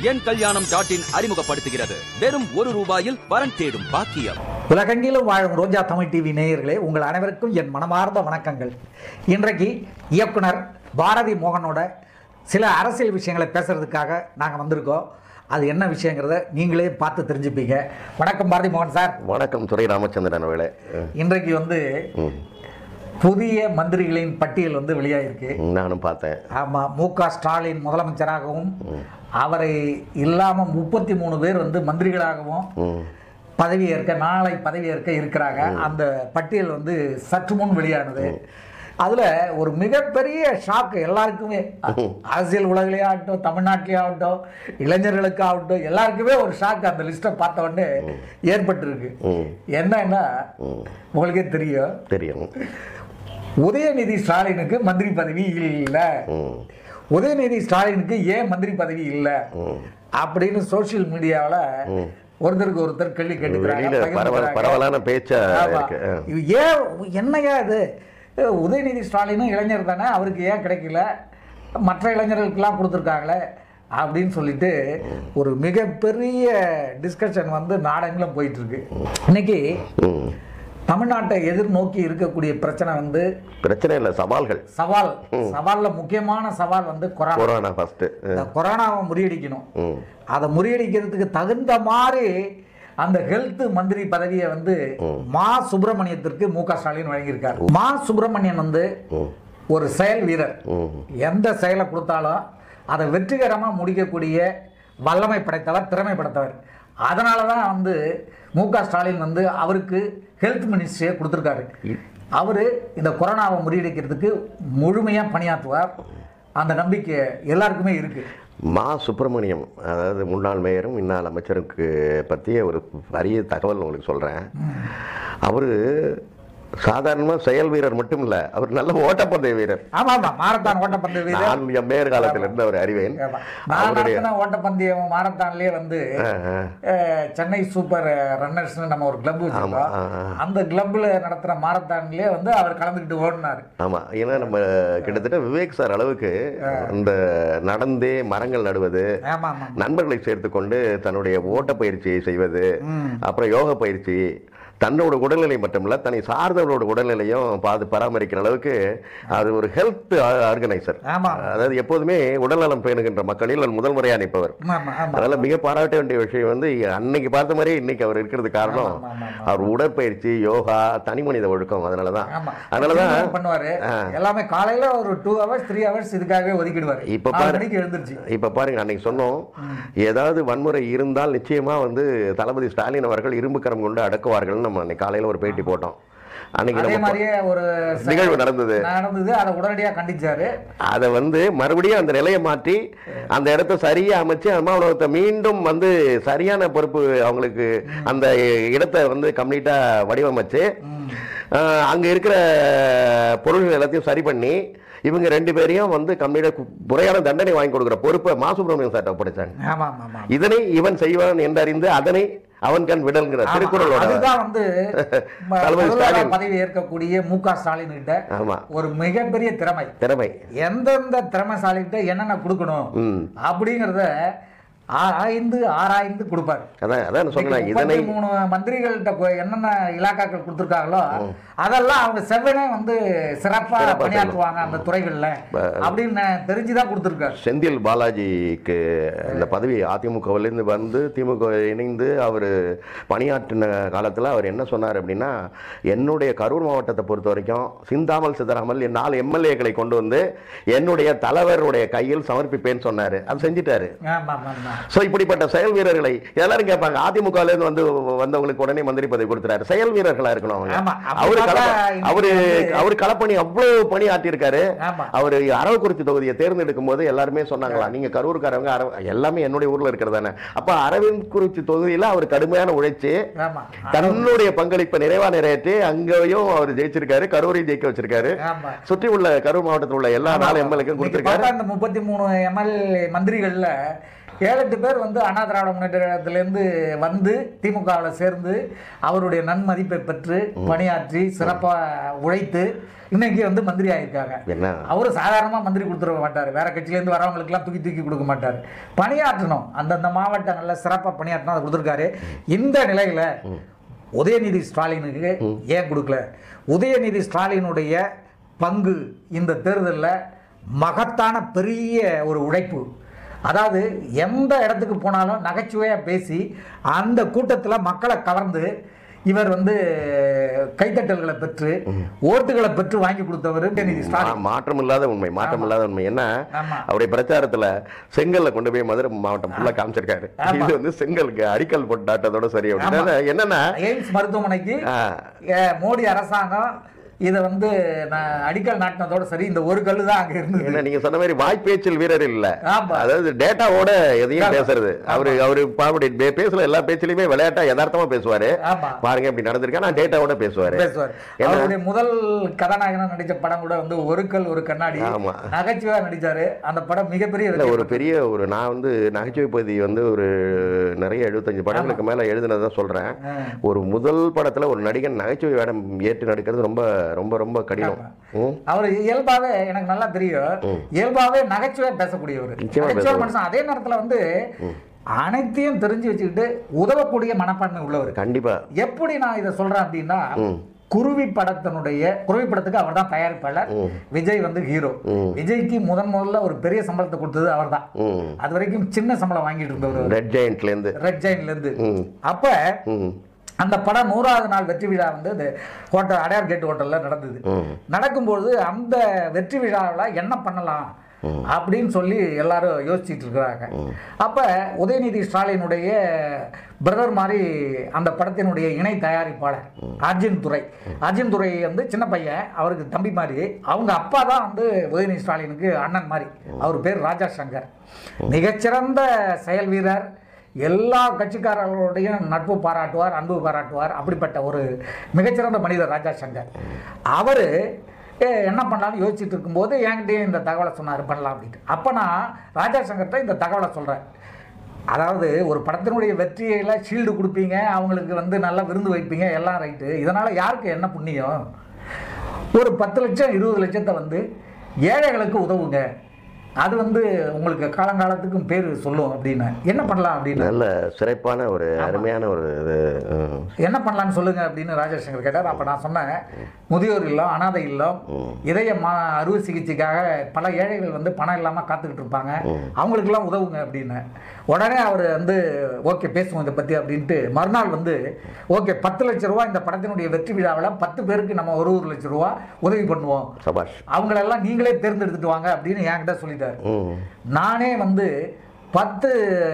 என் கல்யாணம் dot in அறிமுகப்படுத்துகிறது வெறும் ஒரு ரூபாயில் வரன் தேடும் பாக்கியம் உலகெங்கிலும் வாழும் ரோஜா தமிழ் டிவி நேயர்களே உங்கள் அனைவருக்கும் என் மனமார்ந்த வணக்கங்கள் இன்றைக்கு இயக்குனர் பாரதி மோகனோட சில அரசியல் விஷயங்களை பேசுறதுக்காக நாங்கள் வந்திருக்கோம் அது என்ன விஷயங்கிறத நீங்களே பார்த்து தெரிஞ்சுப்பீங்க வணக்கம் பாரதி மோகன் சார் வணக்கம் துரை ராமச்சந்திரன் அவர்களே இன்றைக்கு வந்து புதிய மந்திரிகளின் பட்டியல் வந்து வெளியாயிருக்கு நானும் பார்த்தேன் ஆமாம் மு க ஸ்டாலின் முதலமைச்சராகவும் அவரை இல்லாமல் முப்பத்தி மூணு பேர் வந்து மந்திரிகளாகவும் ம். பதவியேற்க நாளை பதவியேற்க இருக்கிறாங்க அந்த பட்டியல் வந்து சற்று முன் வெளியானது அதுல ஒரு மிகப்பெரிய ஷாக் எல்லாருக்குமே அ- அரசியல் உலகிலே ஆகட்டும் தமிழ்நாட்டிலே ஆகட்டும் இளைஞர்களுக்கு ஆகட்டும் எல்லாருக்குமே ஒரு ஷாக் அந்த லிஸ்ட்டை பார்த்த உடனே ஏற்பட்டிருக்கு ம். என்னன்னா உங்களுக்கே தெரியும் தெரியும் உதயநிதி ஸ்டாலினுக்கு மந்திரி பதவி இல்லை ம். உதயநிதி ஸ்டாலினுக்கு ஏன் மந்திரி பதவி இல்லை அப்படின்னு சோஷியல் மீடியாவில் ஒருத்தருக்கு ஒருத்தர் கேள்வி கேட்டுக்கிறாங்க வெளியில பரவல் பகிர்ந்துக்கிறாங்க. பரவலான பேச்சா ஆமா. இருக்கு ஆ. இது ஏன் என்னையா இது அஹ் உதயநிதி ஸ்டாலினும் இளைஞர் தானே அவருக்கு ஏன் கிடைக்கல மற்ற இளைஞர்களுக்கெல்லாம் கொடுத்துருக்காங்களே அப்படின்னு சொல்லிட்டு ஒரு மிகப்பெரிய டிஸ்கஷன் வந்து நாடெங்கிலும் போயிட்டு இருக்கு இன்னைக்கு ம். தமிழ்நாட்டை எதிர்நோக்கி இருக்கக்கூடிய பிரச்சனை வந்து பிரச்சனை இல்லை சவால்கள் சவால் சவால்ல முக்கியமான சவால் வந்து கொரோனா கொரோனா ஃபர்ஸ்ட் இந்த கொரோனாவை முறியடிக்கணும் ம். அதை முறியடிக்கிறதுக்கு தகுந்த மாதிரி அந்த ஹெல்த் மந்திரி பதவியை வந்து மா சுப்பிரமணியத்திற்கு மு க ஸ்டாலின் வழங்கியிருக்கார் மா சுப்பிரமணியன் வந்து ஒரு செயல் வீரர் எந்த செயலை கொடுத்தாலும் அதை வெற்றிகரமாக முடிக்கக்கூடிய வல்லமை படைத்தவர் திறமை படைத்தவர் அதனால தான் வந்து மு க ஸ்டாலின் வந்து அவருக்கு ஹெல்த் மினிஸ்ட்ரியை கொடுத்துருக்காரு அவர் இந்த கொரோனாவை முறியடிக்கிறதுக்கு முழுமையாக பணியாற்றுவார் அந்த நம்பிக்கை எல்லாருக்குமே இருக்குது மா சுப்பிரமணியம் அதாவது முன்னாள் மேயரும் முன்னாள் அமைச்சருக்கு பற்றிய ஒரு அரிய தகவல் உங்களுக்கு சொல்கிறேன் அவர் சாதாரணமாக செயல் வீரர் மட்டும் இல்லை அவர் நல்ல ஓட்டப்பந்தய வீரர் ஆமா ஆமா மாரத்தான் ஓட்டப்பந்தய வீரர் நான் என் மேயர் காலத்தில் இருந்து அவர் அறிவேன் ஆமா. நான் அவருடைய நடத்தின ஓட்டப்பந்தயம் மாரத்தான்லயே வந்து அஹ், சென்னை சூப்பர் ரன்னர்ஸ்னு நம்ம ஒரு கிளப் வச்சிருக்கோம் ஆ, ஆ. அந்த கிளப்ல நடத்துற மாரத்தான்லயே வந்து அவர் கலந்துக்கிட்டு ஓடினாரு ஆமாம் ஏன்னா நம்ம கிட்டத்தட்ட விவேக் சார் அளவுக்கு இந்த நடந்தே மரங்கள் நடுவது ஆமா ஆமா நண்பர்களை சேர்த்துக்கொண்டு தன்னுடைய ஓட்ட பயிற்சியை செய்வது அப்புறம் யோக பயிற்சி தன்னோட உடல்நிலை மட்டுமல்ல தன்னை சார்ந்தவர்களோட உடல்நிலையும் பாது பராமரிக்கிற அளவுக்கு அது ஒரு ஹெல்த் ஆர்கனைசர் ஆமா. அதாவது எப்போதுமே உடல்நலம் பேணுகின்ற மக்களில் அவர் முதல் முறையாக நிற்பவர் ஆமா ஆமா அதனால மிக பாராட்ட வேண்டிய விஷயம் வந்து அன்னைக்கு பார்த்த மாதிரி இன்னைக்கு அவர் இருக்கிறது காரணம் ஆமா, ஆமா, ஆமா. அவர் உடற்பயிற்சி யோகா தனி மனித ஒழுக்கம் அதனாலதான் ஆமா அதனாலதான் என்ன பண்ணுவாரு எல்லாமே காலையில ஒரு டூ ஹவர்ஸ் த்ரீ ஹவர்ஸ் இதுக்காகவே ஒதுக்கிடுவாரு இப்ப நாலு பாரு. மணிக்கு எழுந்திருச்சு இப்ப பாருங்க அன்னைக்கு சொன்னோம் ஏதாவது வன்முறை இருந்தால் நிச்சயமா வந்து தளபதி ஸ்டாலின் அவர்கள் இரும்பு கரம் கொண்டு அடக்குவார்கள் நம்ம அன்னைக்கு காலையில ஒரு பேட்டி போட்டோம் அன்னைக்கு அதே நம்ம மாதிரியே ஒரு செயல் நிகழ்வு நடந்தது நடந்தது அதை உடனடியா கண்டிச்சாரு அதை வந்து மறுபடியும் அந்த நிலையை மாற்றி அந்த இடத்த சரியா அமைச்சு அம்மா உலகத்தை மீண்டும் வந்து சரியான பொறுப்பு அவங்களுக்கு அந்த இடத்தை வந்து கம்ப்ளீட்டா வடிவமைச்சு ஆஹ், அங்க இருக்கிற பொருள்கள் எல்லாத்தையும் சரி பண்ணி இவங்க ரெண்டு பேரையும் வந்து கம்ப்ளீட்டா முறையான தண்டனை வாங்கி கொடுக்குற பொறுப்பை மா சுப்பிரமணியம் சார்ட்ட ஒப்படைச்சாங்க ஆமா ஆமா ஆமா இதனை இவன் செய்வான் என்றறிந்து அதனை அவன் கண் விடல்கிற ஆமா, திருக்குறளோட அதுதான் வந்து ம- தளபதி முதல்வரா ஸ்டாலின். பதவி ஏற்கக்கூடிய மு க ஸ்டாலின் கிட்ட ஆமா ஒரு மிகப்பெரிய திறமை திறமை எந்தெந்த திறமைசாலிகிட்ட என்னென்ன கொடுக்கணும் ம் அப்படிங்கிறத ஆராய்ந்து ஆராய்ந்து கொடுப்பாரு அதான் அதான் சொன்னேன் இன்னைக்கு இதனை முப்பத்தி மூணு மந்திரிகள்கிட்ட போய் என்னென்ன இலாக்காக்கள் கொடுத்துருக்காங்களோ அதெல்லாம் அவங்க செவ்வனே வந்து சிறப்பா சிறப்பா பணியாற்றுவாங்க அந்த துறைகள்ல அப்படின்னு தெரிஞ்சுதான் கொடுத்துருக்காரு செந்தில் பாலாஜிக்கு இந்த பதவி அதிமுகவிலிருந்து வந்து திமுக இணைந்து அவர் பணியாற்றின காலத்தில் அவர் என்ன சொன்னார் அப்படின்னா என்னுடைய கரூர் மாவட்டத்தை பொறுத்த வரைக்கும் சிந்தாமல் சிதறாமல் என் நாலு எம்எல்ஏக்களை கொண்டு வந்து என்னுடைய தலைவருடைய கையில் சமர்ப்பிப்பேன்னு சொன்னார் அது செஞ்சிட்டாரு ஆமா ஆமா ஆமா ஸோ இப்படிப்பட்ட செயல் வீரர்களை எல்லாரும் கேட்பாங்க அதிமுகலேருந்து வந்து வந்தவங்களுக்கு உடனே மந்திரி பதவி கொடுத்துறாரு செயல் வீரர்களா இருக்கணும் அவங்க ஆமா, அப்படி அவரு பார்த்தா களப்ப- இன்னைக்கு அவரு வந்து- அவரு களப்பணி அவ்வளவு பணி ஆட்டியிருக்காரு ஆமா. அவர் அரவக்குறிச்சி தொகுதியை தேர்ந்தெடுக்கும் போது எல்லாருமே சொன்னாங்களா நீங்க கரூர்காரவங்க அரவ எல்லாமே என்னுடைய ஊர்ல இருக்கிறது தானே அப்ப அரவிந்த்குறிச்சி தொகுதியில அவர் கடுமையான உழைச்சு ஆமா தன்னுடைய பங்களிப்பை நிறைவா நிறைவேற்றி அங்கேயும் அவர் ஜெயிச்சிருக்காரு கரூரையும் ஜெயிக்க வச்சிருக்காரு ஆமா சுற்றி உள்ள கரூர் மாவட்டத்தில் உள்ள எல்லா நாலு எம்எல்ஏக்கும் இன்னைக்கு கொடுத்திருக்காரு பார்த்தா இந்த முப்பத்தி மூணு எம்எல்ஏ மந்திரிகள்ல ஏழு எட்டு பேர் வந்து அண்ணா திராவிட முன்னேற்ற கழகத்திலேருந்து வந்து திமுகவில் சேர்ந்து அவருடைய நன்மதிப்பை பெற்று பணியாற்றி சிறப்பாக உழைத்து இன்னைக்கு வந்து மந்திரி ஆயிருக்காங்க என்ன அவரு சாதாரணமா மந்திரி கொடுத்துட மாட்டார் வேற கட்சியிலேருந்து வரவங்களுக்குலாம் தூக்கி தூக்கி கொடுக்க மாட்டார் பணியாற்றணும் அந்தந்த மாவட்டங்களில் சிறப்பாக பணியாற்றணும் அதை கொடுத்துருக்காரு இந்த நிலையில உதயநிதி ஸ்டாலினுக்கு ஏன் கொடுக்கல உதயநிதி ஸ்டாலினுடைய பங்கு இந்த தேர்தலில் மகத்தான பெரிய ஒரு உழைப்பு அதாவது எந்த இடத்துக்கு போனாலும் நகைச்சுவையாக பேசி அந்த கூட்டத்தில் மக்களை கவர்ந்து இவர் வந்து கைத்தட்டல்களை பெற்று ஓட்டுகளை பெற்று வாங்கி கொடுத்தவர் உதயநிதி ஸ்டாலின் மா- மாற்றம் இல்லாத உண்மை மாற்றம் இல்லாத உண்மை என்ன ஆமா. அவருடைய பிரச்சாரத்துல செங்கல்ல கொண்டு போய் மதுரை மாவட்டம் ஃபுல்லா காமிச்சிருக்காரு ஆமா. இது வந்து செங்கலுக்கு அடிக்கல் போட்டாட்டதோட சரி அப்படின்னு என்னன்னா எய்ம்ஸ் மருத்துவமனைக்கு ஆ, ஏ, மோடி அரசாங்கம் இதை வந்து நான் அடிக்கல் நாட்டினதோட சரி இந்த ஒரு கல்லு தான் அங்க இருந்தது என்ன நீங்க சொன்ன மாதிரி வாய்ப்பேச்சில் வீரர் இல்ல ஆமா. அதாவது டேட்டாவோட எதையும் ஆமா. பேசுறது அவரு அவரு பாவடி பேசுற எல்லா பேச்சிலுமே விளையாட்டா யதார்த்தமா பேசுவாரு ஆமா பாருங்க இப்படி நடந்திருக்கு ஆனா டேட்டாவோட பேசுவாரு பேசுவார் ஏன்னா- அவருடைய முதல் கதாநாயகனா நடிச்ச படம் கூட வந்து ஒரு கல் ஒரு கண்ணாடி ஆமா. நகைச்சுவையா நடிச்சாரு அந்த படம் மிகப்பெரிய இல்ல வெற்றி ஒரு பெரிய ஒரு நான் வந்து நகைச்சுவை பகுதி வந்து ஒரு நிறைய எழுபத்தஞ்சு படங்களுக்கு மேல எழுதுனதான் சொல்றேன் ஆ. ஒரு முதல் படத்துல ஒரு நடிகன் நகைச்சுவை வேடம் ஏற்று நடிக்கிறது ரொம்ப ரொம்ப ரொம்ப கடினம் ம். அவர் இயல்பாவே எனக்கு நல்லா தெரியும் இயல்பாவே நகைச்சுவை பேசக்கூடியவர் நிச்சயமா நகைச்சுவை பேசுவார். மனுஷன் அதே நேரத்துல வந்து அனைத்தையும் தெரிஞ்சு வச்சுக்கிட்டு உதவக்கூடிய மனப்பான்மை உள்ளவர் கண்டிப்பா எப்படி நான் இதை சொல்றேன் அப்படின்னா ம். குருவி படத்தினுடைய குருவி படத்துக்கு அவர் தான் தயாரிப்பாளர் விஜய் வந்து ஹீரோ விஜய்க்கு முதன் முதல்ல ஒரு பெரிய சம்பளத்தை கொடுத்தது அவர் தான் ம் அது வரைக்கும் சின்ன சம்பளம் வாங்கிட்டு இருந்தவர் ரெட் ஜெயண்ட்ல இருந்து ரெட் ஜெயின்ல இருந்து ம். அப்ப ம் அந்த படம் நூறாவது நாள் வெற்றி விழா வந்து இந்த ஹோட்டல் அடையார் கேட் ஹோட்டல்ல நடந்தது ம். நடக்கும்போது அந்த வெற்றி விழாவில் என்ன பண்ணலாம் அப்படின்னு சொல்லி எல்லாரும் யோசிச்சுட்டு இருக்கிறாங்க அப்ப உதயநிதி ஸ்டாலினுடைய பிரதர் மாதிரி அந்த படத்தினுடைய இணை தயாரிப்பாளர் அர்ஜுன் துரை அர்ஜுன் துரை வந்து சின்ன பையன் அவருக்கு தம்பி மாதிரி அவங்க அப்பா தான் வந்து உதயநிதி ஸ்டாலினுக்கு அண்ணன் மாதிரி அவர் பேர் ராஜா சங்கர் மிகச்சிறந்த செயல் வீரர் எல்லா கட்சிக்காரர்களுடையும் நட்பு பாராட்டுவார் அன்பு பாராட்டுவார் அப்படிப்பட்ட ஒரு மிகச்சிறந்த மனிதர் ராஜா சங்கர் அவர் என்ன பண்ணலாம்னு யோசிச்சுட்டு இருக்கும்போது என்கிட்டயும் இந்த தகவலை சொன்னார் பண்ணலாம் அப்படின்ட்டு அப்போ நான் ராஜா சங்கர்கிட்ட இந்த தகவலை சொல்கிறேன் அதாவது ஒரு படத்தினுடைய வெற்றியில ஷீல்டு கொடுப்பீங்க அவங்களுக்கு வந்து நல்லா விருந்து வைப்பீங்க எல்லாம் ரைட்டு இதனால் யாருக்கு என்ன புண்ணியம் ஒரு பத்து லட்சம் இருபது லட்சத்தை வந்து ஏழைகளுக்கு உதவுங்க அது வந்து உங்களுக்கு காலங்காலத்துக்கும் பேர் சொல்லும் அப்படின்னு என்ன பண்ணலாம் அப்படின்னு நல்ல சிறப்பான ஒரு அருமையான ஒரு இது ம். என்ன பண்ணலாம்னு சொல்லுங்க அப்படின்னு ராஜேஷ்கர் கேட்டார் அப்போ நான் சொன்னேன் முதியோர் இல்லம் அனாதை இல்லம் இதய மா அறுவை சிகிச்சைக்காக பல ஏழைகள் வந்து பணம் இல்லாமல் காத்துக்கிட்டு இருப்பாங்க அவங்களுக்கெல்லாம் உதவுங்க அப்படின்னு உடனே அவர் வந்து ஓகே பேசுவோம் இதை பற்றி அப்படின்ட்டு மறுநாள் வந்து ஓகே பத்து லட்ச ரூபா இந்த படத்தினுடைய வெற்றி விழாவில் பத்து பேருக்கு நம்ம ஒரு ஒரு லட்ச ரூபா உதவி பண்ணுவோம் சபாஷ் அவங்களெல்லாம் நீங்களே தேர்ந்தெடுத்துட்டு வாங்க அப்படின்னு என்கிட்ட சொல்லிட்டாரு ம் நானே வந்து பத்து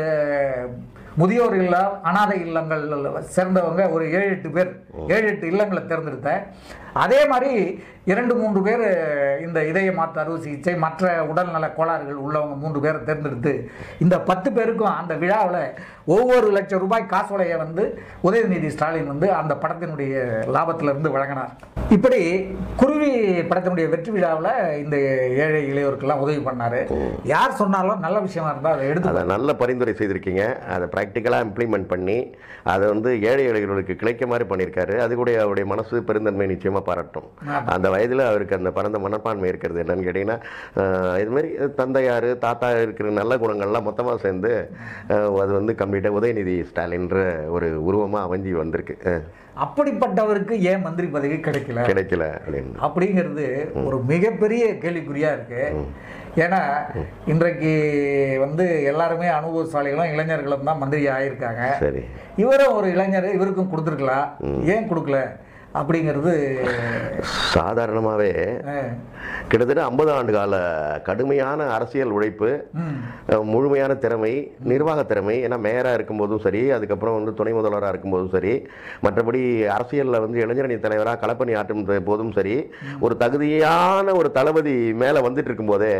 முதியோர் இல்லம் அனாதை இல்லங்கள் சேர்ந்தவங்க ஒரு ஏழு எட்டு பேர் ஏழு எட்டு இல்லங்களை தேர்ந்தெடுத்தேன் அதே மாதிரி இரண்டு மூன்று பேர் இந்த இதய மாற்று அறுவை சிகிச்சை மற்ற உடல்நல கோளாறுகள் உள்ளவங்க மூன்று பேரை தேர்ந்தெடுத்து இந்த பத்து பேருக்கும் அந்த விழாவில் ஒவ்வொரு லட்சம் ரூபாய் காசோலையை வந்து உதயநிதி ஸ்டாலின் வந்து அந்த படத்தினுடைய லாபத்திலிருந்து வழங்கினார் இப்படி குருவி படத்தினுடைய வெற்றி விழாவில் இந்த ஏழை இளையோருக்கெல்லாம் உதவி பண்ணாரு யார் சொன்னாலும் நல்ல விஷயமா இருந்தால் அதை எடுத்து அதை நல்ல பரிந்துரை செய்திருக்கீங்க அதை ப்ராக்டிக்கலாக இம்ப்ளிமெண்ட் பண்ணி அதை வந்து ஏழை இளைஞர்களுக்கு கிடைக்க மாதிரி பண்ணியிருக்காரு அது கூட அவருடைய மனசு பெருந்தன்மை நிச்சயமாக பாராட்டும் அந்த வயதில் அவருக்கு அந்த பரந்த மனப்பான்மை இருக்கிறது என்னன்னு கேட்டிங்கன்னா ஆஹ், இது மாதிரி தந்தையார் தாத்தா இருக்கிற நல்ல குணங்கள்லாம் மொத்தமாக சேர்ந்து ஆஹ், அது வந்து கம்ப்ளீட்டாக உதயநிதி ஸ்டாலின்ற ஒரு உருவமாக அமைஞ்சி வந்திருக்கு ஆஹ், அப்படிப்பட்டவருக்கு ஏன் மந்திரி பதவி கிடைக்கல கிடைக்கல அப்படின்னு அப்படிங்கிறது ஒரு மிகப்பெரிய கேள்விக்குறியா இருக்கு ஏன்னா இன்றைக்கு வந்து எல்லாருமே அனுபவசாலிகளும் இளைஞர்களும் தான் மந்திரி ஆயிருக்காங்க சரி இவரும் ஒரு இளைஞர் இவருக்கும் கொடுத்துருக்கலாம் ஏன் கொடுக்கல அப்படிங்கிறது சாதாரணமாகவே அஹ், கிட்டத்தட்ட ஐம்பது ஆண்டு கால கடுமையான அரசியல் உழைப்பு ம், அஹ் முழுமையான திறமை நிர்வாக திறமை ஏன்னா மேயராக இருக்கும்போதும் சரி அதுக்கப்புறம் வந்து துணை முதல்வராக இருக்கும்போதும் சரி மற்றபடி அரசியலில் வந்து இளைஞரணி தலைவராக களப்பணி ஆற்றும் த- போதும் சரி ஒரு தகுதியான ஒரு தளபதி மேலே வந்துட்டு இருக்கும்போதே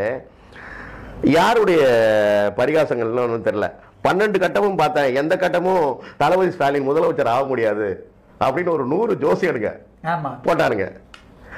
யாருடைய பரிகாசங்கள்னு ஒன்றும் தெரில பன்னெண்டு கட்டமும் பார்த்தேன் எந்த கட்டமும் தளபதி ஸ்டாலின் முதலமைச்சர் ஆக முடியாது அப்படின்னு ஒரு நூறு ஜோசியனுங்க ஆமா போட்டானுங்க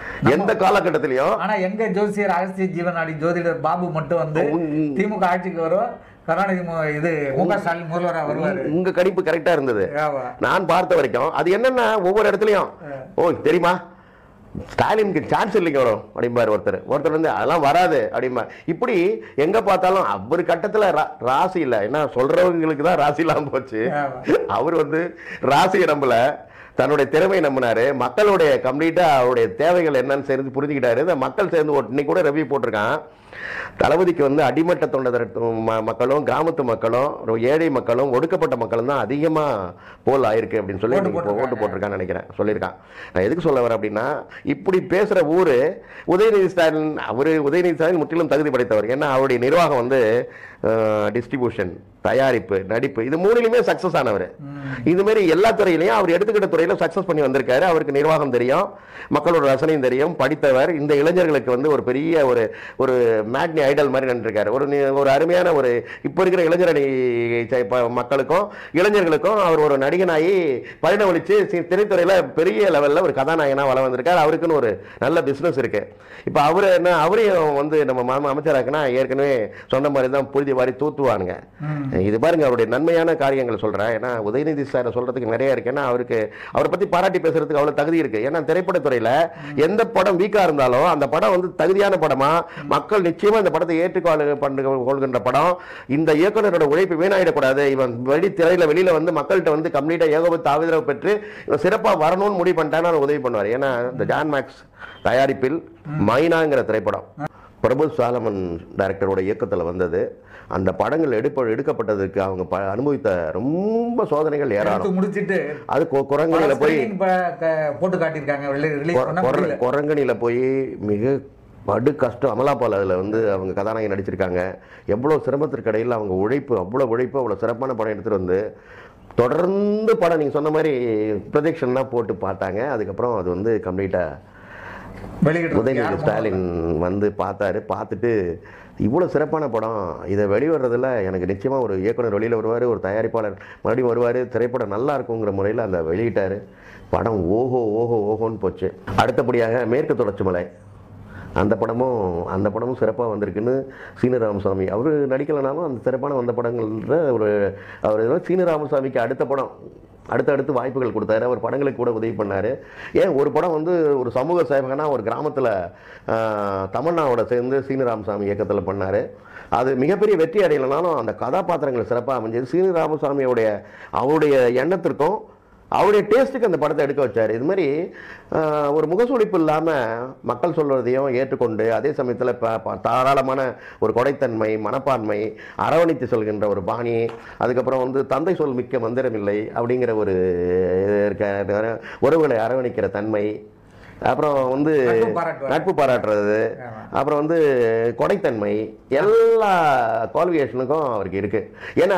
எந்த காலகட்டத்திலையும் ஆனா எங்க ஜோசியர் அகஸ்திய ஜீவனாடி ஜோதிடர் பாபு மட்டும் வந்து திமுக ஆட்சிக்கு வரும் கருணாநிதி மு- இது மு க ஸ்டாலின் முதல்வரா வருவாரு உங்க கணிப்பு கரெக்டா இருந்தது ஆமா. நான் பார்த்த வரைக்கும் அது என்னன்னா ஒவ்வொரு இடத்துலயும் ஓ தெரியுமா ஸ்டாலினுக்கு சான்ஸ் இல்லைங்க வரும் அப்படிம்பாரு ஒருத்தர் ஒருத்தர் வந்து அதெல்லாம் வராது அப்படிம்பா இப்படி எங்க பார்த்தாலும் அவர் கட்டத்துல ரா- ராசி இல்ல என்ன சொல்றவங்களுக்கு தான் ராசி இல்லாம போச்சு ஆமா. அவர் வந்து ராசியை நம்பல தன்னுடைய திறமை நம்பினாரு மக்களுடைய கம்ப்ளீட்டா அவருடைய தேவைகள் என்னன்னு சேர்ந்து புரிஞ்சுக்கிட்டாரு இந்த மக்கள் சேர்ந்து ஒரு- இன்னைக்கு கூட ரெவ்யூ போட்டிருக்கான் தளபதிக்கு வந்து அடிமட்ட தொண்டர் மக்களும் கிராமத்து மக்களும் ஒரு ஏழை மக்களும் ஒடுக்கப்பட்ட மக்களும் தான் அதிகமா போல் ஆயிருக்கு அப்படின்னு சொல்லி ஓட்டு இன்னைக்கு இப்போ போட்டிருக்காங்க. ஓட்டு போட்டிருக்கான்னு நினைக்கிறேன் சொல்லியிருக்கான் நான் எதுக்கு சொல்ல வரேன் அப்படின்னா இப்படி பேசுற ஊரு உதயநிதி ஸ்டாலின் அவரு உதயநிதி ஸ்டாலின் முற்றிலும் தகுதி படைத்தவர் ஏன்னா அவருடைய நிர்வாகம் வந்து டிஸ்ட்ரிபியூஷன் தயாரிப்பு நடிப்பு இது மூணுலையுமே சக்சஸ் ஆனவர் இது மாதிரி எல்லா துறையிலையும் அவர் எடுத்துக்கிட்ட துறையில சக்சஸ் பண்ணி வந்திருக்காரு அவருக்கு நிர்வாகம் தெரியும் மக்களோட ரசனையும் தெரியும் படித்தவர் இந்த இளைஞர்களுக்கு வந்து ஒரு பெரிய ஒரு ஒரு மேக்னி ஐடல் மாதிரி நின்றுருக்காரு ஒரு நி- ஒரு அருமையான ஒரு இப்போ இருக்கிற இளைஞரணி ச- ப- மக்களுக்கும் இளைஞர்களுக்கும் அவர் ஒரு நடிகனாகி பரிணமிச்சு சி- திரைத்துறையில பெரிய லெவல்ல ஒரு கதாநாயகனா வளம் வந்திருக்காரு அவருக்குன்னு ஒரு நல்ல பிசினஸ் இருக்கு இப்போ அவரு என்ன அவரையும் வந்து நம்ம மாமா அமைச்சராக்குனா ஏற்கனவே சொன்ன மாதிரி தான் புழுதி வாரி தூத்துவானுங்க இது பாருங்க அவருடைய நன்மையான காரியங்கள் சொல்றேன் ஏன்னா உதயநிதி சார் சொல்றதுக்கு நிறைய இருக்கு ஏன்னா அவருக்கு அவரை பத்தி பாராட்டி பேசுறதுக்கு அவ்வளவு தகுதி இருக்கு ஏன்னா திரைப்படத்துறையில எந்த படம் வீக்கா இருந்தாலும் அந்த படம் வந்து தகுதியான படமா மக்கள் நிச்சயமா இந்த படத்தை ஏற்றுக்கொள்ள பண்ணு கொள்கின்ற படம் இந்த இயக்குனரோட உழைப்பு வீணாயிடக்கூடாது இவன் வெளி திரையில வெளியில வந்து மக்கள்கிட்ட வந்து கம்ப்ளீட்டா ஏகோபத்து ஆதரவு பெற்று இவன் சிறப்பா வரணும்னு முடிவு பண்ணிட்டான்னு அவர் உதவி பண்ணுவார் ஏன்னா இந்த ஜான் மேக்ஸ் தயாரிப்பில் மைனாங்கிற திரைப்படம் பிரபு சாலமன் டைரக்டரோட இயக்கத்தில் வந்தது அந்த படங்கள் எடுப்ப எடுக்கப்பட்டதுக்கு அவங்க ப அனுபவித்த ரொம்ப சோதனைகள் ஏராளம் எடுத்து முடிச்சிட்டு அது கு- குரங்கணியில போய் screening ப- க- போட்டு காட்டியிருக்காங்க ரிலீஸ் பண்ண குர- முடியல குரங்கணியில போய் மிக படு கஷ்டம் அமலாபால் அதில் வந்து அவங்க கதாநாயகி நடிச்சிருக்காங்க எவ்வளோ சிரமத்திற்கு இடையில் அவங்க உழைப்பு அவ்வளோ உழைப்பு அவ்வளோ சிறப்பான படம் எடுத்துகிட்டு வந்து தொடர்ந்து படம் நீங்கள் சொன்ன மாதிரி ப்ரொஜெக்ஷன்லாம் போட்டு பார்த்தாங்க அதுக்கப்புறம் அது வந்து கம்ப்ளீட்டாக வெளியிட்டு உதயநிதி ஸ்டாலின் வந்து பார்த்தாரு பார்த்துட்டு இவ்வளோ சிறப்பான படம் இதை வெளிவரதுல எனக்கு நிச்சயமாக ஒரு இயக்குனர் வெளியில் வருவார் ஒரு தயாரிப்பாளர் மறுபடியும் வருவார் திரைப்படம் நல்லா இருக்குங்கிற முறையில் அந்த வெளியிட்டார் படம் ஓஹோ ஓஹோ ஓஹோன்னு போச்சு அடுத்தபடியாக மேற்கு தொடர்ச்சி மலை அந்த படமும் அந்த படமும் சிறப்பாக வந்திருக்குன்னு சீன ராமசாமி அவர் நடிக்கலைனாலும் அந்த சிறப்பான வந்த படங்கள்ல ஒரு அவர் ஏதோ சீன ராமசாமிக்கு அடுத்த படம் அடுத்தடுத்து வாய்ப்புகள் கொடுத்தாரு அவர் படங்களுக்கு கூட உதவி பண்ணார் ஏன் ஒரு படம் வந்து ஒரு சமூக சேவகனா ஒரு கிராமத்தில் தமிழ்நாவோட சேர்ந்து சீன ராமசாமி இயக்கத்தில் பண்ணார் அது மிகப்பெரிய வெற்றி அடையலைனாலும் அந்த கதாபாத்திரங்கள் சிறப்பாக அமைஞ்சது சீனி ராமசாமியோடைய அவருடைய எண்ணத்திற்கும் அவருடைய டேஸ்ட்டுக்கு அந்த படத்தை எடுக்க வச்சார் இது மாதிரி ஆஹ், ஒரு முகசுளிப்பு இல்லாமல் மக்கள் சொல்வதையும் ஏற்றுக்கொண்டு அதே சமயத்தில் ப தாராளமான ஒரு கொடைத்தன்மை மனப்பான்மை அரவணைத்து சொல்கின்ற ஒரு பாணி அதுக்கப்புறம் வந்து தந்தை சொல் மிக்க மந்திரம் இல்லை அப்படிங்கிற ஒரு இது இருக்க உறவுகளை அரவணைக்கிற தன்மை அப்புறம் வந்து நட்பு பாராட்டுவார். நட்பு பாராட்டுறது ஆமா. அப்புறம் வந்து கொடைத்தன்மை எல்லா குவாலிஃபிகேஷனுக்கும் அவருக்கு இருக்கு ஏன்னா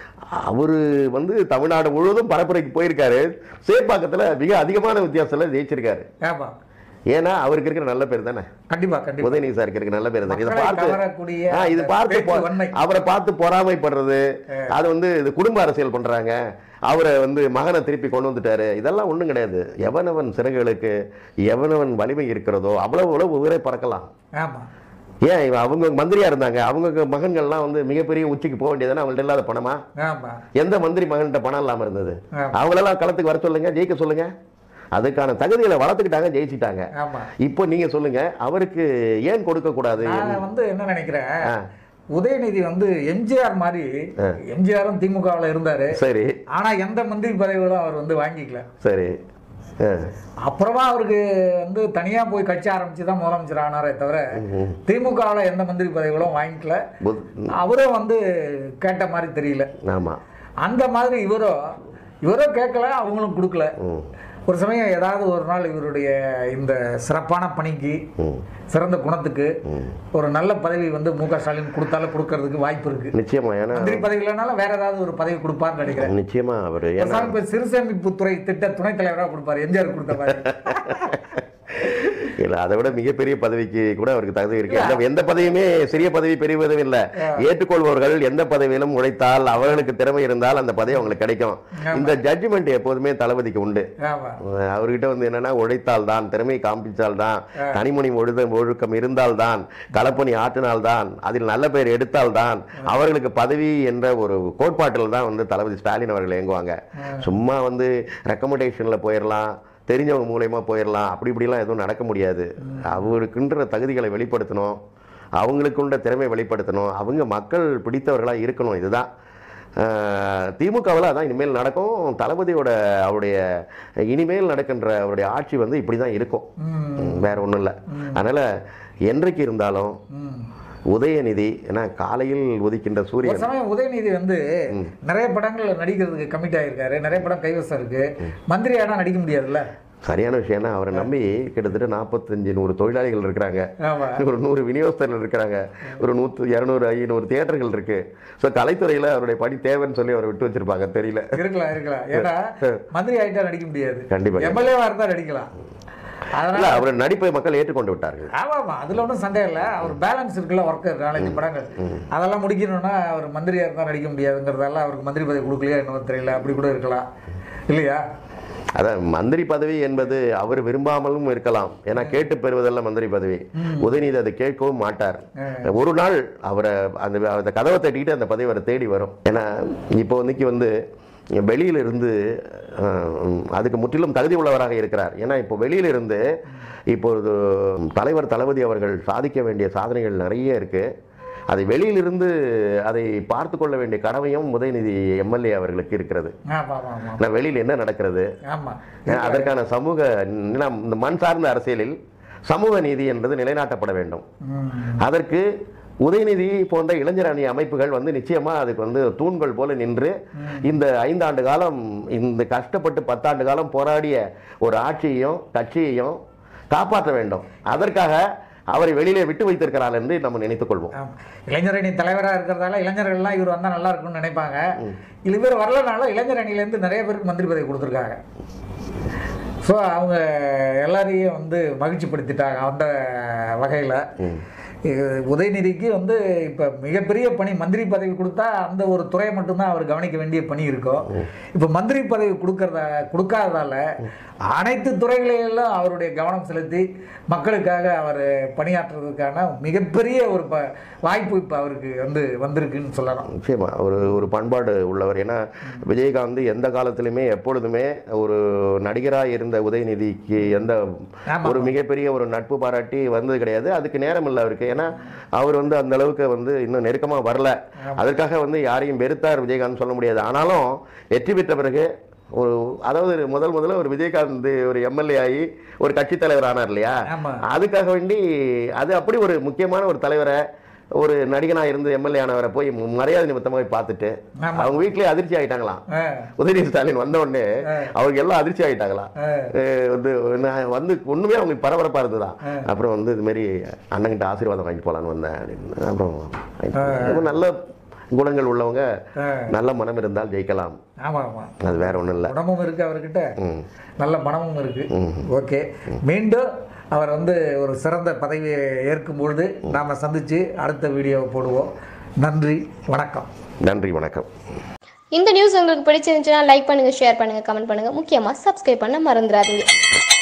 அவரு வந்து தமிழ்நாடு முழுவதும் பரப்புரைக்கு போயிருக்காரு சேப்பாக்கத்துல மிக அதிகமான வித்தியாசத்துல ஜெயிச்சிருக்காரு ஆமா ஏன்னா அவருக்கு இருக்கிற நல்ல பேர் தானே கண்டிப்பா கண்டிப்பா உதயநிதி சாருக்கு இருக்கிற நல்ல பேர் தானே இதை மக்களை பார்த்து கவரக்கூடிய ஆ, இது அந்த பார்த்து பேச்சு பொ- வன்மை. அவரை பார்த்து பொறாமைப்படுறது அது வந்து இது குடும்ப அரசியல் பண்றாங்க அவரை வந்து மகனை திருப்பி கொண்டு வந்துட்டாரு இதெல்லாம் ஒண்ணும் கிடையாது எவனவன் சிறகுகளுக்கு எவனவன் வலிமை இருக்கிறதோ அவ்வளவு அவ்வளவு உயிரை பறக்கலாம் ஆமா ஏன் இவன் அவங்க மந்திரியா இருந்தாங்க அவங்க மகன்கள்லாம் வந்து மிகப்பெரிய உச்சிக்கு போக வேண்டியதானே அவங்கள்ட்ட இல்லாத பணமா ஆமா எந்த மந்திரி மகன்கிட்ட பணம் இல்லாம இருந்தது ஆமா. அவங்களெல்லாம் களத்துக்கு வர சொல்லுங்க ஜெயிக்க சொல்லுங்க அதுக்கான தகுதிகளை வளர்த்துக்கிட்டாங்க ஜெயிச்சிட்டாங்க ஆமா இப்போ நீங்க சொல்லுங்க அவருக்கு ஏன் கொடுக்க கூடாது நான் வந்து என்ன நினைக்கிறேன் ஆ. உதயநிதி வந்து எம்ஜிஆர் மாதிரி எம்ஜிஆரும் திமுகவில் இருந்தாரு சரி ஆனா எந்த மந்திரி பதவிகளும் அவர் வந்து வாங்கிக்கல சரி ஆ. அப்புறமா அவருக்கு வந்து தனியா போய் கட்சி ஆரம்பிச்சு தான் முதலமைச்சர் ஆனாரே தவிர திமுகவில் எந்த மந்திரி பதவிகளும் வாங்கிக்கல புத்- அவரும் வந்து கேட்ட மாதிரி தெரியல ஆமா அந்த மாதிரி இவரோ இவரோ கேட்கல அவங்களும் கொடுக்கல ம். ஒரு சமயம் ஏதாவது ஒரு நாள் இவருடைய இந்த சிறப்பான பணிக்கு ம். சிறந்த குணத்துக்கு ஒரு நல்ல பதவி வந்து மு க ஸ்டாலின் கொடுத்தாலும் கொடுக்கறதுக்கு வாய்ப்பு இருக்கு நிச்சயமா ஏன்னா மந்திரி பதவி இல்லைனாலும் வேற ஏதாவது ஒரு பதவி கொடுப்பார்னு நினைக்கிறேன் நிச்சயமா அவரு ஏன்னா பேசாம இப்ப சிறுசேமிப்பு துறை திட்ட துணைத் தலைவரா கொடுப்பாரு எம்ஜிஆர் கொடுத்த மாதிரி இல்ல அதை விட மிகப்பெரிய பதவிக்கு கூட அவருக்கு தகுதி இருக்கு எந்த எந்த பதவியுமே சிறிய பதவி பெரிய பதவி இல்ல ஏற்றுக்கொள்பவர்கள் எந்த பதவியிலும் உழைத்தால் அவர்களுக்கு திறமை இருந்தால் அந்த பதவி அவங்களுக்கு கிடைக்கும் இந்த ஜட்ஜ்மெண்ட் எப்போதுமே தளபதிக்கு உண்டு ஆமா அஹ் அவர்கிட்ட வந்து என்னன்னா உழைத்தால் தான் திறமை காண்பித்தால் தான் தனிமணி ஒழுத ஒழுக்கம் இருந்தால் தான் களப்பணி ஆற்றினால் தான் அதில் நல்ல பெயர் எடுத்தால் தான் அவர்களுக்கு பதவி என்ற ஒரு கோட்பாட்டில் தான் வந்து தளபதி ஸ்டாலின் அவர்கள் இயங்குவாங்க சும்மா வந்து ரெக்கமெண்டேஷன்ல போயிடலாம் தெரிஞ்சவங்க மூலயமா போயிடலாம் அப்படி இப்படிலாம் எதுவும் நடக்க முடியாது அவருக்குன்ற தகுதிகளை வெளிப்படுத்தணும் அவங்களுக்குள்ள திறமை வெளிப்படுத்தணும் அவங்க மக்கள் பிடித்தவர்களாக இருக்கணும் இதுதான் திமுகவில் அதான் இனிமேல் நடக்கும் தளபதியோட அவருடைய இனிமேல் நடக்கின்ற அவருடைய ஆட்சி வந்து இப்படி தான் இருக்கும் ம், வேற ஒன்றும் இல்லை அதனால் என்றைக்கு இருந்தாலும் ம். உதயநிதி ஏன்னா காலையில் உதிக்கின்ற ஒரு சூரியன் சமயம் உதயநிதி வந்து நிறைய படங்கள்ல நடிக்கிறதுக்கு கமிட் ஆயிருக்காரு நிறைய படம் கைவசம் இருக்கு மந்திரி ஆனா நடிக்க முடியாதுல்ல சரியான விஷயம்னா அவரை நம்பி கிட்டத்தட்ட நாற்பத்தஞ்சு நூறு தொழிலாளிகள் இருக்கிறாங்க ஆமா ஒரு நூறு விநியோகஸ்தர்கள் இருக்கிறாங்க ஒரு நூற்று இரநூறு ஐநூறு தியேட்டர்கள் இருக்கு ஸோ கலைத்துறையில் அவருடைய பணி தேவைன்னு சொல்லி அவரை விட்டு வச்சிருப்பாங்க தெரியல இருக்கலாம் இருக்கலாம் ஏன்னா மந்திரி ஆயிட்டா நடிக்க முடியாது கண்டிப்பா. எம்எல்ஏவா இருந்தா நடிக்கலாம் அதனால இல்ல அவர் நடிப்பை மக்கள் ஏற்றுக்கொண்டு விட்டார்கள் ஆமா ஆமா அதுல ஒன்றும் சந்தேகம் இல்லை அவர் பேலன்ஸ் இருக்குல்ல ஒர்க்கு நாலஞ்சு படங்கள் அதெல்லாம் முடிக்கணும்னா அவர் மந்திரியா இருந்தா நடிக்க முடியாதுங்கிறதால அவருக்கு மந்திரி பதவி கொடுக்கலையா என்னவோ தெரியல அப்படி கூட இருக்கலாம் இல்லையா அதான் மந்திரி பதவி என்பது அவர் விரும்பாமலும் இருக்கலாம் ஏன்னா கேட்டு பெறுவதல்ல மந்திரி பதவி உதயநிதி அதை கேட்கவும் மாட்டார் ஒரு நாள் அவரை அந்த அந்த கதவை தட்டிக்கிட்டு அந்த பதவி அவரை தேடி வரும் ஏன்னா இப்போ இன்னைக்கு வந்து வெளியில இருந்து அஹ், அதுக்கு முற்றிலும் தகுதி உள்ளவராக இருக்கிறார் ஏன்னா இப்போ வெளியில இருந்து இப்பொழுது தலைவர் தளபதி அவர்கள் சாதிக்க வேண்டிய சாதனைகள் நிறைய இருக்கு அதை வெளியிலிருந்து அதை பார்த்து கொள்ள வேண்டிய கடமையும் உதயநிதி எம்எல்ஏ அவர்களுக்கு இருக்கிறது ஆமா ஆமா ஆமா ஆனா வெளியில் என்ன நடக்கிறது ஆமா அதற்கான சமூக நிலம் இந்த மண் சார்ந்த அரசியலில் சமூக நீதி என்பது நிலைநாட்டப்பட வேண்டும் ம். அதற்கு உதயநிதி போன்ற இளைஞர் அணி அமைப்புகள் வந்து நிச்சயமா அதுக்கு வந்து தூண்கள் போல நின்று இந்த ஐந்தாண்டு காலம் இந்த கஷ்டப்பட்டு பத்தாண்டு காலம் போராடிய ஒரு ஆட்சியையும் கட்சியையும் காப்பாற்ற வேண்டும் அதற்காக அவரை வெளியிலே விட்டு வைத்திருக்கிறார் என்று நம்ம நினைத்துக் கொள்வோம் ஆமா. இளைஞரணி தலைவரா இருக்கிறதால இளைஞர்கள்லாம் இவர் வந்தா நல்லா இருக்கும்னு நினைப்பாங்க இல்ல இவர் வரலனாலும் இளைஞர் அணியிலேருந்து நிறைய பேருக்கு மந்திரி பதவி கொடுத்துருக்காங்க ஸோ அவங்க எல்லாரையும் வந்து மகிழ்ச்சிப்படுத்திட்டாங்க அந்த வகையில் உதயநிதிக்கு வந்து இப்போ மிகப்பெரிய பணி மந்திரி பதவி கொடுத்தா அந்த ஒரு துறையை மட்டும்தான் அவர் கவனிக்க வேண்டிய பணி இருக்கும் இப்போ மந்திரி பதவி கொடுக்கறத கொடுக்காததால அனைத்து துறைகளிலும் அவருடைய கவனம் செலுத்தி மக்களுக்காக அவர் பணியாற்றுறதுக்கான மிகப்பெரிய ஒரு ப வாய்ப்பு இப்போ அவருக்கு வந்து வந்திருக்குன்னு சொல்லலாம் நிச்சயமா ஒரு ஒரு பண்பாடு உள்ளவர் ஏன்னா விஜயகாந்த் எந்த காலத்திலுமே எப்பொழுதுமே ஒரு நடிகராக இருந்த உதயநிதிக்கு எந்த ஆமா. ஒரு மிகப்பெரிய ஒரு நட்பு பாராட்டி வந்தது கிடையாது அதுக்கு நேரம் இல்லை அவருக்கு ஏன்னா அவர் வந்து அந்த அளவுக்கு வந்து இன்னும் நெருக்கமா வரல அதற்காக வந்து யாரையும் வெறுத்தார் விஜயகாந்த் சொல்ல முடியாது ஆனாலும் வெற்றி பெற்ற பிறகு ஒரு அதாவது முதல் முதல்ல ஒரு விஜயகாந்த் ஒரு எம்எல்ஏ ஆகி ஒரு கட்சி தலைவர் ஆனார் இல்லையா ஆமா. அதுக்காக வேண்டி அது அப்படி ஒரு முக்கியமான ஒரு தலைவரை ஒரு நடிகனா இருந்து எம்எல்ஏ ஆனவரை போய் மரியாதை நிமித்தமா போய் பார்த்துட்டு ஆமா. அவங்க வீட்லயே அதிர்ச்சி ஆயிட்டாங்களாம் ஆ, உதயநிதி ஸ்டாலின் வந்த உடனே அவங்க எல்லாம் அதிர்ச்சி ஆயிட்டாங்களாம் ஆ. அஹ் வந்து நான் வந்து ஒண்ணுமே அவங்களுக்கு பரபரப்பா இருந்ததுதான் அப்புறம் வந்து இது மாதிரி அண்ணன்கிட்ட ஆசீர்வாதம் வாங்கிட்டு போலான்னு வந்தேன் அப்படின்னு அப்புறம் ரொம்ப நல்ல குணங்கள் உள்ளவங்க ஆ. நல்ல மனம் இருந்தால் ஜெயிக்கலாம் ஆமா ஆமா அது வேற ஒண்ணும் இல்ல குணமும் இருக்கு அவர்கிட்ட ம். நல்ல மனமும் இருக்கு ஓகே மீண்டும் அவர் வந்து ஒரு சிறந்த பதவியை ஏற்கும் பொழுது நாம சந்திச்சு அடுத்த வீடியோவை போடுவோம் நன்றி வணக்கம் நன்றி வணக்கம் இந்த நியூஸ் உங்களுக்கு பிடிச்சிருந்துச்சுன்னா லைக் பண்ணுங்க ஷேர் பண்ணுங்க கமெண்ட் பண்ணுங்க முக்கியமா சப்ஸ்கிரைப் பண்ண மறந்துடாதீங்க